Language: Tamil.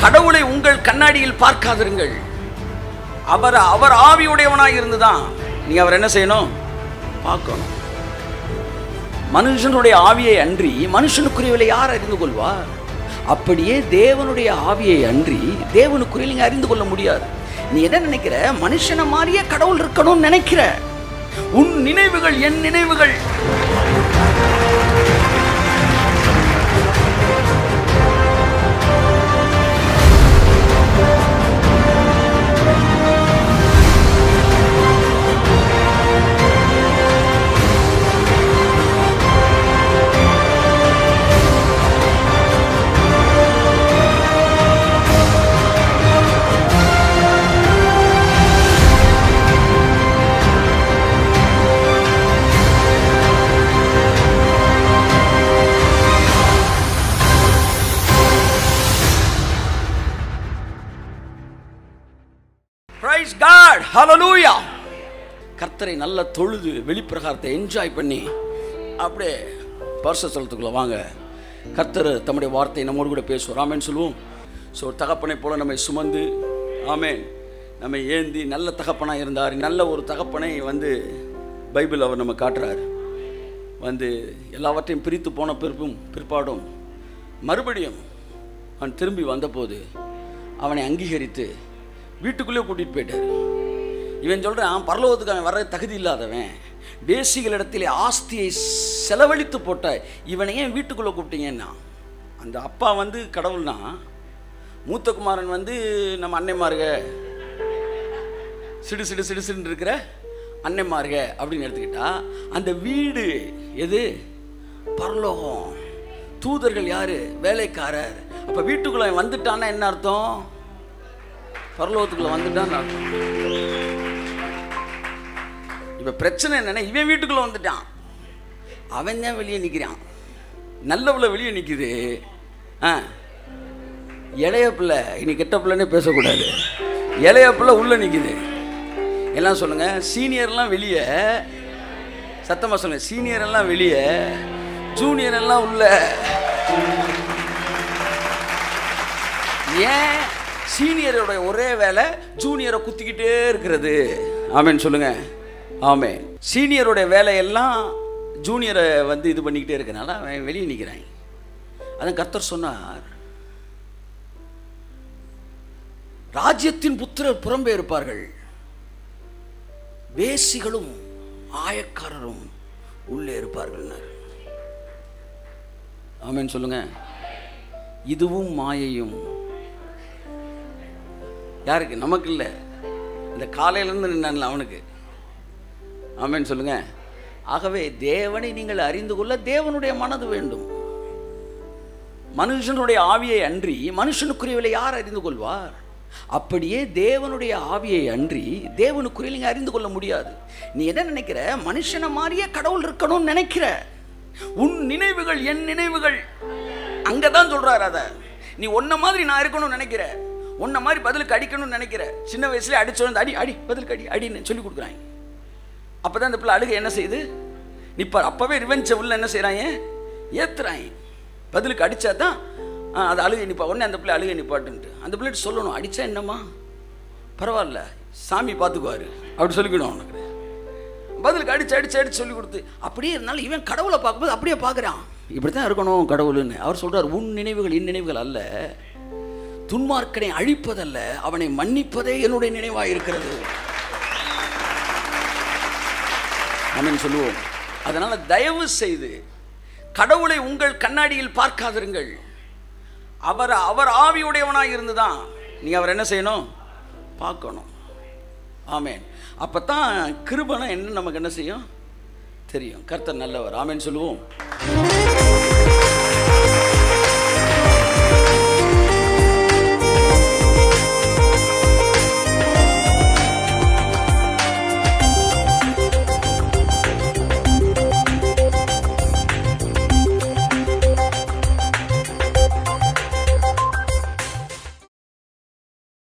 கடவுளை உங்கள் கண்ணாடியில் பார்க்காதிருங்கள் அவர் அவர் ஆவியுடையவனாய் இருந்துதான் நீங்க அவர் என்ன செய்யணும் பார்க்கணும் மனுஷனுடைய ஆவியை அன்றி மனுஷனுக்குரியவளை யார் அறிந்து கொள்வார் அப்படியே தேவனுடைய ஆவியை அன்றி தேவனுக்குரிய நீங்க அறிந்து கொள்ள முடியாது நீ என்ன நினைக்கிற மனுஷனை மாதிரியே கடவுள் இருக்கணும்னு நினைக்கிற உன் நினைவுகள் என் நினைவுகள் பிரைஸ் காட் ஹalleluya கர்த்தரை நல்லா தொழுது வெளிப்பிரகாரத்தை என்ஜாய் பண்ணி அப்படியே பரிசுத்தலத்துக்குள்ள வாங்க கர்த்தர் தம்முடைய வார்த்தை நம்மோடு கூட பேசுவார் ஆமேன்னு சொல்லுவோம் ஸோ தகப்பனை போல நம்மை சுமந்து ஆமேன் நம்மை ஏந்தி நல்ல தகப்பனாக இருந்தார் நல்ல ஒரு தகப்பனை வந்து பைபிள் அவர் நம்ம காட்டுறார் வந்து எல்லாவற்றையும் பிரித்து போன பிறப்பும் பிற்பாடும் மறுபடியும் அவன் திரும்பி வந்தபோது அவனை அங்கீகரித்து வீட்டுக்குள்ளே கூட்டிகிட்டு போயிட்டார் இவன் சொல்கிறான் பரலோகத்துக்கு அவன் வர தகுதி இல்லாதவன் வேசிகளிடத்திலே ஆஸ்தியை செலவழித்து போட்ட இவனை ஏன் வீட்டுக்குள்ளே கூப்பிட்டீங்கன்னா அந்த அப்பா வந்து கடவுள்னா மூத்த குமாரன் வந்து நம்ம அன்னைமாருக சிடு சிடு சிடு சிடுன்னு இருக்கிற அன்னைமாருக அப்படின்னு எடுத்துக்கிட்டா அந்த வீடு எது பரலோகம் தூதர்கள் யாரு வேலைக்காரர் அப்ப வீட்டுக்குள்ள அவன் வந்துட்டான்னா என்ன அர்த்தம் பரலோகத்துக்குள்ள வந்துட்டான்னு அர்த்தம் இப்ப பிரச்சனை என்னன்னா இவன் வீட்டுக்குள்ள வந்துட்டான் அவன் தான் வெளியே நிற்கிறான் நல்லவள வெளியே நிற்குது ஆ இளைய பிள்ளை இனி கெட்ட பிள்ளைன்னே பேசக்கூடாது இளைய பிள்ளை உள்ள நிற்குது எல்லாம் சொல்லுங்க சீனியர்லாம் வெளியே சத்தமாக சொல்லுங்க சீனியர் எல்லாம் வெளியே ஜூனியர் எல்லாம் உள்ள ஏன் சீனியரோட ஒரே வேலை ஜூனியரை குத்திக்கிட்டே இருக்கிறது ஆமேன்னு சொல்லுங்க ஆமே சீனியரோட வேலையெல்லாம் ஜூனியரை வந்து இது பண்ணிக்கிட்டே இருக்கனால அவன் வெளியே நிற்கிறான் அதான் கர்த்தர் சொன்னார் ராஜ்யத்தின் புத்திரர் புறம்பே இருப்பார்கள் வேசிகளும் ஆயக்காரரும் உள்ளே இருப்பார்கள் ஆமேன்னு சொல்லுங்க இதுவும் மாயையும் யாருக்கு நமக்கு இல்லை இந்த காலையிலேருந்து நின்னான்ல அவனுக்கு ஆமேன்னு சொல்லுங்க ஆகவே தேவனை நீங்கள் அறிந்து கொள்ள தேவனுடைய மனது வேண்டும் மனுஷனுடைய ஆவியை அன்றி மனுஷனுக்குரியவளை யார் அறிந்து கொள்வார் அப்படியே தேவனுடைய ஆவியை அன்றி தேவனுக்குரிய நீங்க அறிந்து கொள்ள முடியாது நீ என்ன நினைக்கிற மனுஷனை மாதிரியே கடவுள் இருக்கணும்னு நினைக்கிற உன் நினைவுகள் என் நினைவுகள் அங்கதான் சொல்றாரு அத நீ உன்ன மாதிரி நான் இருக்கணும்னு நினைக்கிற உன்ன மாதிரி பதிலுக்கு அடிக்கணும்னு நினைக்கிற சின்ன வயசுல அடிச்சு வந்து அடி அடி பதிலுக்கு அடி அடின்னு சொல்லி கொடுக்குறாங்க அப்பதான் இந்த பிள்ளை அழுகை என்ன செய்யுது நிப்பார் அப்பவே ரிவெஞ்ச உள்ள என்ன செய்றாங்க ஏத்துறாங்க பதிலுக்கு அடிச்சா தான் ஆ, அது அழுகை நிப்பா உடனே அந்த பிள்ளை அழுகை நிப்பாட்டுன்ட்டு அந்த பிள்ளைட்டு சொல்லணும் அடிச்சா என்னம்மா பரவாயில்ல சாமி பார்த்துக்குவாரு அப்படி சொல்லிக்கணும் அவனுக்கு பதிலுக்கு அடிச்சு அடிச்சு அடிச்சு சொல்லி கொடுத்து அப்படியே இருந்தாலும் இவன் கடவுளை பார்க்கும்போது அப்படியே பார்க்குறான் இப்படி தான் இருக்கணும் கடவுள்னு அவர் சொல்றார் உன் நினைவுகள் என் நினைவுகள் அல்ல துன்மார்க்கனை அழிப்பதல்ல அவனை மன்னிப்பதே என்னுடைய நினைவாக இருக்கிறது ஆமென் சொல்லுவோம் அதனால தயவு செய்து கடவுளை உங்கள் கண்ணாடியில் பார்க்காதிருங்கள் அவர் அவர் ஆவியுடையவனாக இருந்துதான் நீங்க அவர் என்ன செய்யணும் பார்க்கணும் ஆமென் அப்பதான் கிருபனை என்ன நமக்கு என்ன செய்யும் தெரியும் கர்த்தர் நல்லவர் ஆமென் சொல்லுவோம்